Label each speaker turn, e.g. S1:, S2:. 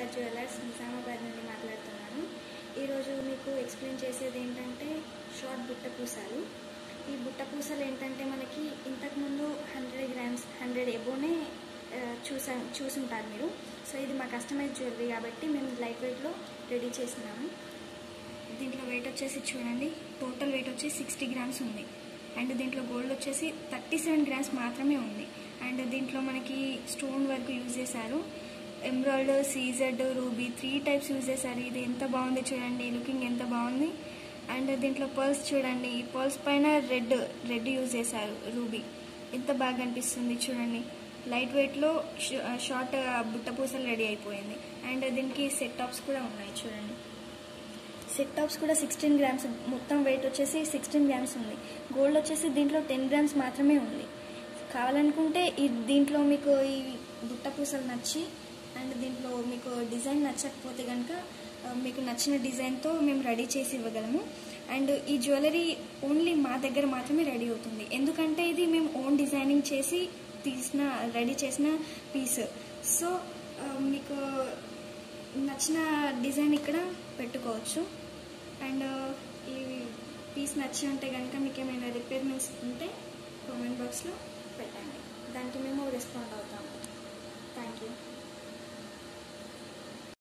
S1: Prasad jewellers Nizamabad నుండి మాట్లాడుతున్నాను ఈరోజు మీకు ఎక్స్ప్లెయిన్ చేసేది ఏంటంటే షార్ట్ బుట్ట పూసాలు ఈ బుట్ట పూసలు ఏంటంటే మనకి ఇంతకుముందు హండ్రెడ్ గ్రామ్స్ హండ్రెడ్ ఎబోనే చూసా చూసుంటారు మీరు సో ఇది మా కస్టమైజ్ జ్యువెలరీ కాబట్టి మేము లైట్ వెయిట్లో రెడీ చేసినాము దీంట్లో వెయిట్ వచ్చేసి చూడండి టోటల్ వెయిట్ వచ్చి సిక్స్టీ గ్రామ్స్ ఉంది అండ్ దీంట్లో గోల్డ్ వచ్చేసి థర్టీ సెవెన్ గ్రామ్స్ మాత్రమే ఉంది అండ్ దీంట్లో మనకి స్టోన్ వర్క్ యూజ్ చేశారు emerald CZ ruby three types use చేశారు ఇది ఎంత బాగుంది చూడండి లుకింగ్ ఎంత బాగుంది అండ్ దీంట్లో పర్ల్స్ చూడండి ఈ పర్ల్స్ పైన రెడ్ రెడ్ యూజ్ చేశారు రూబీ ఎంత బాగా అనిపిస్తుంది చూడండి లైట్ వెయిట్లో షార్ట్ బుట్ట పూసలు రెడీ అయిపోయింది అండ్ దీనికి సెట్ టాప్స్ కూడా ఉన్నాయి చూడండి సెట్ టాప్స్ కూడా సిక్స్టీన్ గ్రామ్స్ మొత్తం వెయిట్ వచ్చేసి సిక్స్టీన్ గ్రామ్స్ ఉంది గోల్డ్ వచ్చేసి దీంట్లో టెన్ గ్రామ్స్ మాత్రమే ఉంది కావాలనుకుంటే ఈ దీంట్లో మీకు ఈ బుట్ట పూసలు నచ్చి అండ్ దీంట్లో మీకు డిజైన్ నచ్చకపోతే కనుక ఆ, మీకు నచ్చిన డిజైన్తో మేము రెడీ చేసి ఇవ్వగలము అండ్ ఈ జ్యువెలరీ ఓన్లీ మా దగ్గర మాత్రమే రెడీ అవుతుంది ఎందుకంటే ఇది మేము ఓన్ డిజైనింగ్ చేసి తీసిన రెడీ చేసిన పీస్ సో ఆ, మీకు నచ్చిన డిజైన్ ఇక్కడ పెట్టుకోవచ్చు అండ్ ఈ పీస్ నచ్చి ఉంటే కనుక మీకు ఏమైనా రిపేర్మెంట్స్ ఉంటే కామెంట్ బాక్స్లో పెట్టండి దానికి మేము రెస్పాండ్ అవుతాము థ్యాంక్ యూ